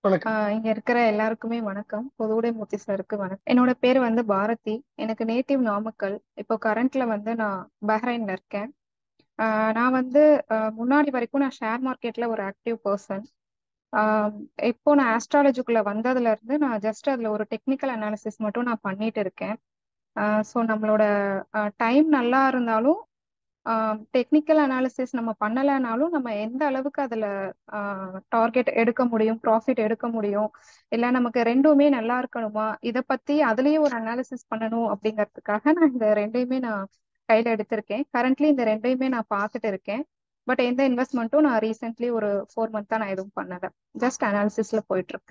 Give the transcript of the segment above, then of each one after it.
வணக்கம் ஆஹ் இங்க இருக்கிற எல்லாருக்குமே வணக்கம் பொதுவுடைமூர்த்தி சாருக்கு வணக்கம் என்னோட பேர் வந்து பாரதி எனக்கு நேட்டிவ் நாமக்கல் இப்போ கரண்ட்ல வந்து நான் பஹ்ரைன்ல இருக்கேன் ஆஹ் நான் வந்து ஆஹ் முன்னாடி வரைக்கும் நான் ஷேர் மார்க்கெட்ல ஒரு ஆக்டிவ் பர்சன் இப்போ நான் ஆஸ்ட்ராலஜிக்குள்ள வந்ததுல இருந்து நான் ஜஸ்ட் அதுல ஒரு டெக்னிக்கல் அனாலிசிஸ் மட்டும் நான் பண்ணிட்டு இருக்கேன் ஸோ நம்மளோட டைம் நல்லா இருந்தாலும் டெக்னிக்கல் அனாலிசிஸ் நம்ம பண்ணலைனாலும் நம்ம எந்த அளவுக்கு அதில் டார்கெட் எடுக்க முடியும் ப்ராஃபிட் எடுக்க முடியும் இல்லை நமக்கு ரெண்டுமே நல்லா இருக்கணுமா இதை பற்றி அதுலேயே ஒரு அனாலிசிஸ் பண்ணணும் அப்படிங்கிறதுக்காக நான் இந்த ரெண்டையுமே நான் கையில் எடுத்திருக்கேன் கரண்ட்லி இந்த ரெண்டையுமே நான் பார்த்துட்டு இருக்கேன் பட் எந்த இன்வெஸ்ட்மெண்ட்டும் நான் ரீசெண்ட்லி ஒரு ஃபோர் மந்த்தாக நான் எதுவும் பண்ணலை ஜஸ்ட் அனாலிசிஸில் போயிட்டு இருக்கு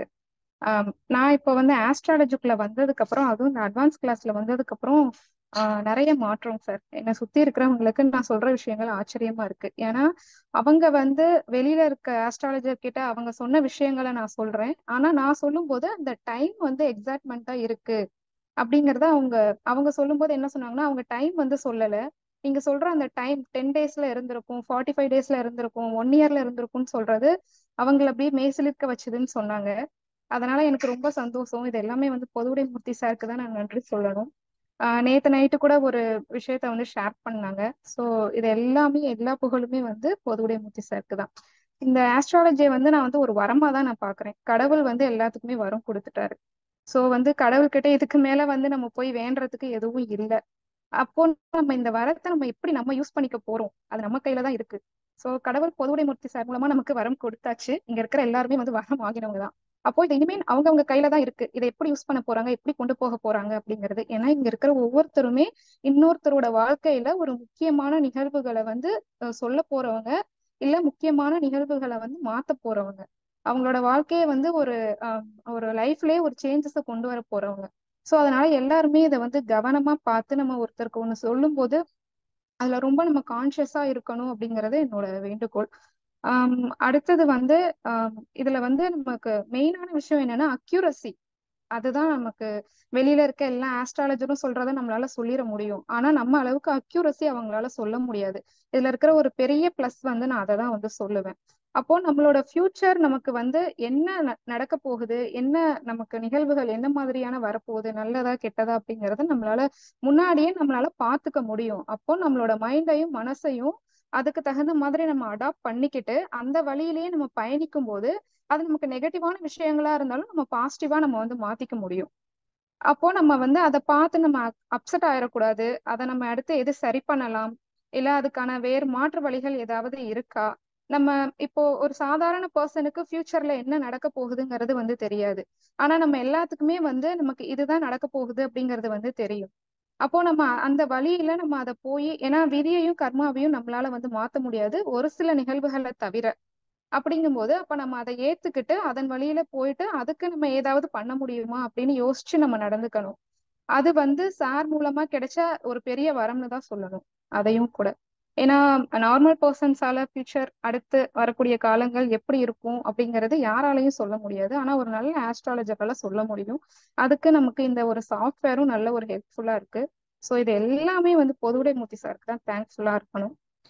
நான் இப்போ வந்து ஆஸ்ட்ராலஜிக்குள்ள வந்ததுக்கு அப்புறம் அதுவும் இந்த அட்வான்ஸ் கிளாஸ்ல வந்ததுக்கு அப்புறம் நிறைய மாற்றம் சார் என்னை சுத்தி இருக்கிறவங்களுக்கு நான் சொல்ற விஷயங்கள் ஆச்சரியமா இருக்கு ஏன்னா அவங்க வந்து வெளியில இருக்க ஆஸ்ட்ராலஜர் கிட்ட அவங்க சொன்ன விஷயங்களை நான் சொல்றேன் ஆனா நான் சொல்லும் போது அந்த டைம் வந்து எக்ஸாக்ட்மெண்டா இருக்கு அப்படிங்கறத அவங்க அவங்க சொல்லும் போது என்ன சொன்னாங்கன்னா அவங்க டைம் வந்து சொல்லல நீங்க சொல்ற அந்த டைம் டென் டேஸ்ல இருந்திருக்கும் ஃபார்ட்டி ஃபைவ் டேஸ்ல இருந்திருக்கும் ஒன் இயர்ல இருந்திருக்கும்னு சொல்றது அவங்கள அப்படியே மேய்சிலிருக்க வச்சதுன்னு சொன்னாங்க அதனால எனக்கு ரொம்ப சந்தோஷம் இது எல்லாமே வந்து பொதுவுடைமூர்த்தி சாருக்கு தான் நான் நன்றி சொல்லணும் நேற்று நைட்டு கூட ஒரு விஷயத்த வந்து ஷேர் பண்ணாங்க ஸோ இது எல்லாமே எல்லா புகழுமே வந்து பொதுவுடைமூர்த்தி சாருக்கு தான் இந்த ஆஸ்ட்ராலஜியை வந்து நான் வந்து ஒரு வரமா தான் நான் பாக்குறேன் கடவுள் வந்து எல்லாத்துக்குமே வரம் கொடுத்துட்டாரு ஸோ வந்து கடவுள்கிட்ட இதுக்கு மேல வந்து நம்ம போய் வேண்டறதுக்கு எதுவும் இல்லை அப்போ நம்ம இந்த வரத்தை நம்ம எப்படி நம்ம யூஸ் பண்ணிக்க போறோம் அது நம்ம கையில தான் இருக்கு ஸோ கடவுள் பொதுவுடைமூர்த்தி சார் மூலமா நமக்கு வரம் கொடுத்தாச்சு இங்க இருக்கிற எல்லாருமே வந்து வரம் ஆகினவங்க தான் அப்போ இது இனிமேல் அவங்க அவங்க கையில தான் இருக்கு இதை எப்படி யூஸ் பண்ண போறாங்க எப்படி கொண்டு போக போறாங்க அப்படிங்கிறது ஏன்னா இங்க இருக்கிற ஒவ்வொருத்தருமே இன்னொருத்தரோட வாழ்க்கையில ஒரு முக்கியமான நிகழ்வுகளை வந்து சொல்ல போறவங்க இல்ல முக்கியமான நிகழ்வுகளை வந்து மாத்த போறவங்க அவங்களோட வாழ்க்கையை வந்து ஒரு ஒரு லைஃப்லயே ஒரு சேஞ்சஸ கொண்டு வர போறவங்க ஸோ அதனால எல்லாருமே இதை வந்து கவனமா பார்த்து நம்ம ஒருத்தருக்கு ஒண்ணு சொல்லும் போது அதுல ரொம்ப நம்ம கான்சியஸா இருக்கணும் அப்படிங்கறது என்னோட வேண்டுகோள் ஆஹ் அடுத்தது வந்து ஆஹ் இதுல வந்து நமக்கு மெயினான விஷயம் என்னன்னா அக்யூரசி அதுதான் நமக்கு வெளியில இருக்க எல்லா ஆஸ்ட்ராலஜரும் சொல்றத நம்மளால சொல்லிட முடியும் ஆனா நம்ம அளவுக்கு அக்யூரசி அவங்களால சொல்ல முடியாது இதுல இருக்கிற ஒரு பெரிய பிளஸ் வந்து நான் அதை தான் வந்து சொல்லுவேன் அப்போ நம்மளோட ஃபியூச்சர் நமக்கு வந்து என்ன நடக்க போகுது என்ன நமக்கு நிகழ்வுகள் என்ன மாதிரியான வரப்போகுது நல்லதா கெட்டதா அப்படிங்கறத நம்மளால முன்னாடியே நம்மளால பாத்துக்க முடியும் அப்போ நம்மளோட மைண்டையும் மனசையும் அதுக்கு தகுந்த மாதிரி நம்ம அடாப்ட் பண்ணிக்கிட்டு அந்த வழியிலேயே நம்ம பயணிக்கும் போது அது நமக்கு நெகட்டிவான விஷயங்களா இருந்தாலும் நம்ம பாசிட்டிவா நம்ம வந்து மாத்திக்க முடியும் அப்போ நம்ம வந்து அதை பார்த்து நம்ம அப்செட் ஆயிடக்கூடாது அதை நம்ம அடுத்து எது சரி பண்ணலாம் இல்ல அதுக்கான வேறு மாற்று வழிகள் ஏதாவது இருக்கா நம்ம இப்போ ஒரு சாதாரண பர்சனுக்கு ஃபியூச்சர்ல என்ன நடக்க போகுதுங்கிறது வந்து தெரியாது ஆனா நம்ம எல்லாத்துக்குமே வந்து நமக்கு இதுதான் நடக்க போகுது அப்படிங்கிறது வந்து தெரியும் அப்போ நம்ம அந்த வழியில நம்ம அதை போய் ஏன்னா விதியையும் கர்மாவையும் நம்மளால வந்து மாத்த முடியாது ஒரு சில நிகழ்வுகளை தவிர அப்படிங்கும்போது அப்ப நம்ம அதை ஏத்துக்கிட்டு அதன் வழியில போயிட்டு அதுக்கு நம்ம ஏதாவது பண்ண முடியுமா அப்படின்னு யோசிச்சு நம்ம நடந்துக்கணும் அது வந்து சார் மூலமா கிடைச்ச ஒரு பெரிய வரம்னு தான் சொல்லணும் அதையும் கூட ஏன்னா நார்மல் பர்சன்ஸால ஃபியூச்சர் அடுத்து வரக்கூடிய காலங்கள் எப்படி இருக்கும் அப்படிங்கறது யாராலையும் சொல்ல முடியாது ஆனா ஒரு நல்ல ஆஸ்ட்ராலஜரால சொல்ல முடியும் அதுக்கு நமக்கு இந்த ஒரு சாஃப்ட்வேரும் நல்ல ஒரு ஹெல்ப்ஃபுல்லா இருக்கு ஸோ இது எல்லாமே வந்து பொதுவுடைமூர்த்தி சாருக்கு தான் தேங்க்ஃபுல்லா இருக்கணும்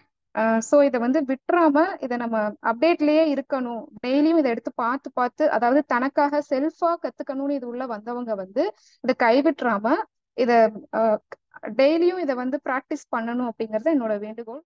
ஸோ இதை வந்து விட்டுறாம இதை நம்ம அப்டேட்லயே இருக்கணும் டெய்லியும் இதை எடுத்து பார்த்து பார்த்து அதாவது தனக்காக செல்ஃபா கத்துக்கணும்னு இது உள்ள வந்தவங்க வந்து இதை கைவிட்டுறாம இதை டெய்லியும் இதை வந்து ப்ராக்டிஸ் பண்ணணும் அப்படிங்கறது என்னோட வேண்டுகோள்